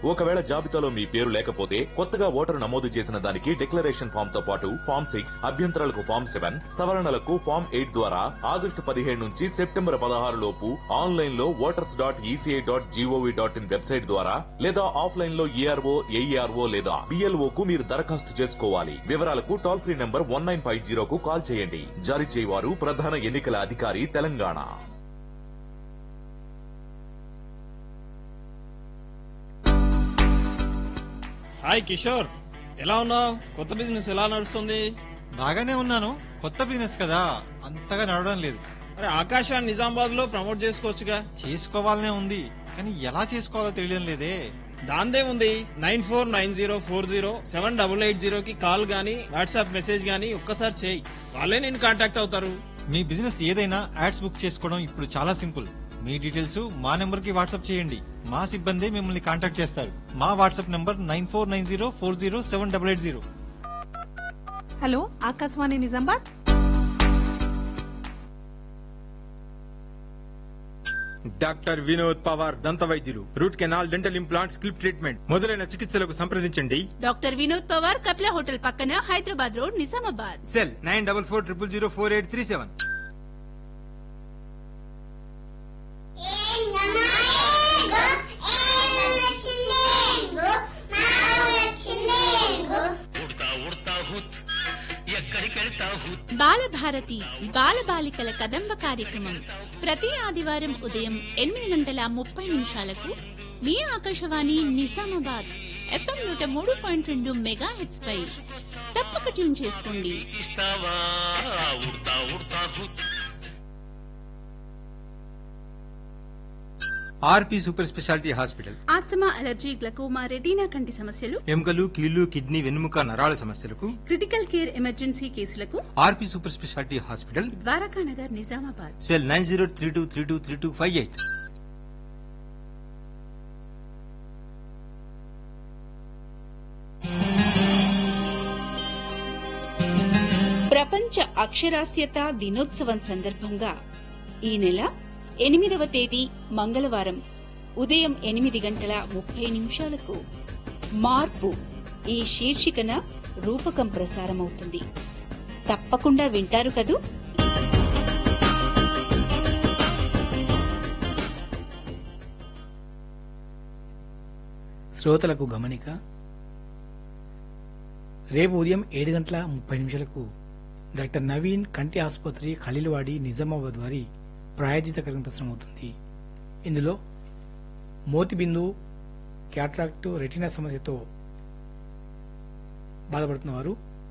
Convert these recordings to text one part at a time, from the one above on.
ఒకవేళ జాబితాలో మీ పేరు లేకపోతే కొత్తగా ఓటరు నమోదు చేసిన దానికి డిక్లరేషన్ ఫామ్ తో పాటు ఫామ్ సిక్స్ అభ్యంతరాలకు ఫామ్ సెవెన్ సవరణలకు ఫామ్ ఎయిట్ ద్వారా ఆగస్టు పదిహేడు నుంచి సెప్టెంబర్ పదహారు లోపు ఆన్లైన్ లో voters dot ECI dot GOV dot in website ద్వారా లేదా ఆఫ్లైన్ లో ఈఆర్ఓ ఏఈఆర్ఓ లేదా బిఎల్ఓ కు మీరు దరఖాస్తు చేసుకోవాలి వివరాలకు toll free number one nine five జీరోకు కాల్ చేయండి జారీ చేయవారు ప్రధాన ఎన్నికల అధికారి తెలంగాణ హాయ్ కిషోర్ ఎలా ఉన్నావు కొత్త బిజినెస్ ఎలా నడుస్తుంది బాగానే ఉన్నాను కొత్త బిజినెస్ కదా అంతగా నడవడం లేదు అరే ఆకాశాన్ని నిజామాబాద్ లో ప్రమోట్ చేసుకోవచ్చుగా చేసుకోవాలనే ఉంది కానీ ఎలా చేసుకోవాలో తెలియడం లేదే దాందే ఉంది nine four nine zero four zero seven double eight zero కి కాల్ గానీ వాట్సాప్ మెసేజ్ గానీ ఒక్కసారి చేయి వాళ్ళే నేను కాంటాక్ట్ అవుతారు మీ బిజినెస్ ఏదైనా యాడ్స్ బుక్ చేసుకోవడం ఇప్పుడు చాలా సింపుల్ మీ డీటెయిల్స్ మా నెంబర్ కి వాట్సాప్ చేయండి మా సిబ్బంది మిమ్మల్ని కాంటాక్ట్ చేస్తారు మా WhatsApp number nine four nine zero four zero seven double eight zero hello Akashvani Nizamabad doctor Vinod Pawar దంత వైద్యులు రూట్ కెనాల్ డెంటల్ ఇంప్లాంట్ స్కిల్ప్ ట్రీట్మెంట్ మొదలైన చికిత్సలకు సంప్రదించండి డాక్టర్ వినోద్ పవార్ కపిల హోటల్ పక్కన Hyderabad road Nizamabad cell nine double four triple zero four eight three seven Balabharati బాలబాలికల కదంబ కార్యక్రమం ప్రతి ఆదివారం ఉదయం ఎనిమిది గంటల ముప్పై నిమిషాలకు మీ ఆకాశవాణి నిజామాబాద్ ఎఫ్ఎం నూట మూడు పాయింట్ రెండు మెగా హెట్స్ పై తప్పక ట్యూన్ చేసుకోండి RP super speciality hospital asthma allergy glaucoma retina కంటి సమస్యలు ఎముకలు కీళ్లు కిడ్నీ వెన్నుముక నరాల సమస్యలకు క్రిటికల్ కేర్ ఎమర్జెన్సీ కేసులకు RP super speciality hospital Dwaraka Nagar Nizamabad cell nine zero three two three two three two five eight ప్రపంచ అక్షరాస్యత దినోత్సవం సందర్భంగా ఈ నెల ఎనిమిదవ తేదీ మంగళవారం ఉదయం ఎనిమిది గంటల ముప్పై నిమిషాలకు మార్పు ఈ శీర్షికన రూపకం ప్రసారమవుతుంది తప్పకుండా వింటారు కదూ శ్రోతలకు గమనిక రేపు ఉదయం ఏడు గంటల ముప్పై నిమిషాలకు డాక్టర్ నవీన్ కంటి ఆసుపత్రి ఖలీల్వాడి నిజామాబాద్ వారి ప్రాయోజిత కార్యక్రమం ప్రసారమవుతుంది ఇందులో మోతిబిందు క్యాట్రాక్ట్ రెటినా సమస్యతో బాధపడుతున్న వారు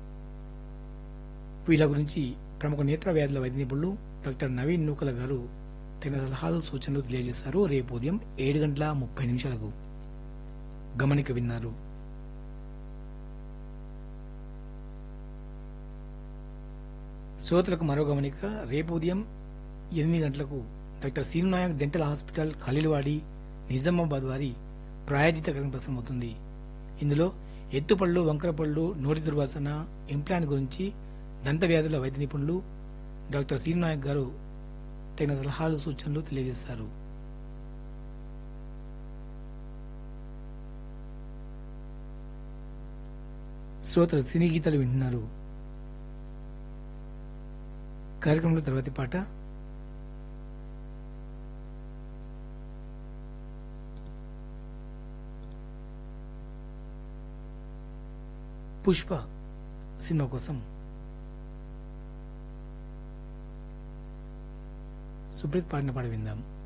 వీళ్ళ గురించి ప్రముఖ నేత్ర వ్యాధుల వైద్య నిపుణులు డాక్టర్ నవీన్ నూకల గారు తగిన సలహాలు సూచనలు తెలియజేస్తారు రేపు ఉదయం ఏడు గంటల ముప్పై నిమిషాలకు గమనిక విన్నారు శ్రోతలకు మరో గమనిక రేపు ఉదయం ఎనిమిది గంటలకు doctor Seenunayak dental hospital Khaleelwadi Nizamabad వారి ప్రాయోజిత కార్యక్రమం ప్రసారమవుతుంది ఇందులో ఎత్తుపళ్ళు వంకరపళ్ళు నోటి దుర్వాసన ఇంప్లాంట్ గురించి దంత వ్యాధుల వైద్య నిపుణులు డాక్టర్ సీనునాయక్ గారు తగిన సలహాలు సూచనలు తెలియజేస్తారు శ్రోతలు సినీ గీతాలు వింటున్నారు కార్యక్రమంలో తర్వాతి పాట పుష్ప సినిమా కోసం సుప్రీత్ పాడిన పాట విందాం